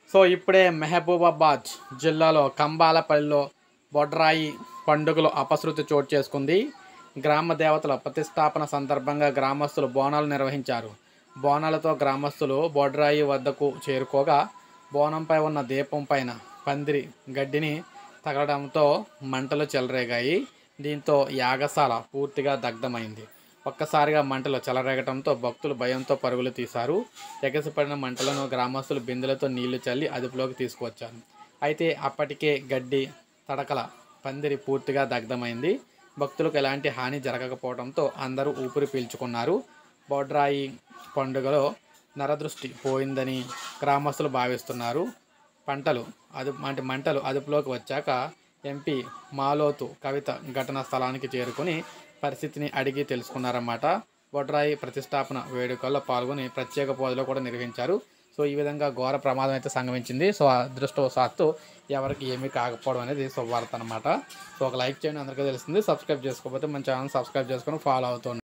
so ఇప్పుడే మెహబూబాబాద్ జిల్లాలో కంబాలపల్లిలో బొడ్రాయి పండుగలో అపశృతి చోటు చేసుకుంది గ్రామ దేవతల ప్రతిష్టాపన సందర్భంగా గ్రామస్తులు బోనాలు నిర్వహించారు బోనాలతో గ్రామస్తులు బొడ్రాయి వద్దకు చేరుకోగా బోనంపై ఉన్న దీపం పైన పందిరి గడ్డిని తగలడంతో మంటలు చెలరేగాయి దీంతో యాగశాల పూర్తిగా దగ్ధమైంది ఒక్కసారిగా మంటలు చెలరేగటంతో భక్తులు భయంతో పరుగులు తీశారు ఎగసిపడిన మంటలను గ్రామస్తులు బిందెలతో నీళ్లు చల్లి అదుపులోకి తీసుకువచ్చారు అయితే అప్పటికే గడ్డి తడకల పందిరి పూర్తిగా దగ్ధమైంది భక్తులకు ఎలాంటి హాని జరగకపోవడంతో అందరూ ఊపిరి పీల్చుకున్నారు బొడ్రాయి పండుగలో నరదృష్టి పోయిందని గ్రామస్తులు భావిస్తున్నారు పంటలు అదు అంటే మంటలు అదుపులోకి వచ్చాక ఎంపీ మాలోతు కవిత ఘటనా స్థలానికి చేరుకుని పరిస్థితిని అడిగి తెలుసుకున్నారన్నమాట బొడ్రాయి ప్రతిష్టాపన వేడుకల్లో పాల్గొని ప్రత్యేక పోజులో కూడా నిర్వహించారు సో ఈ విధంగా ఘోర ప్రమాదం అయితే సంగమించింది సో అదృష్టవశాత్తు ఎవరికి ఏమీ కాకపోవడం అనేది శుభవార్త అనమాట సో ఒక లైక్ చేయండి అందరికీ తెలుస్తుంది సబ్స్క్రైబ్ చేసుకోకపోతే మన ఛానల్ సబ్స్క్రైబ్ చేసుకొని ఫాలో అవుతుంది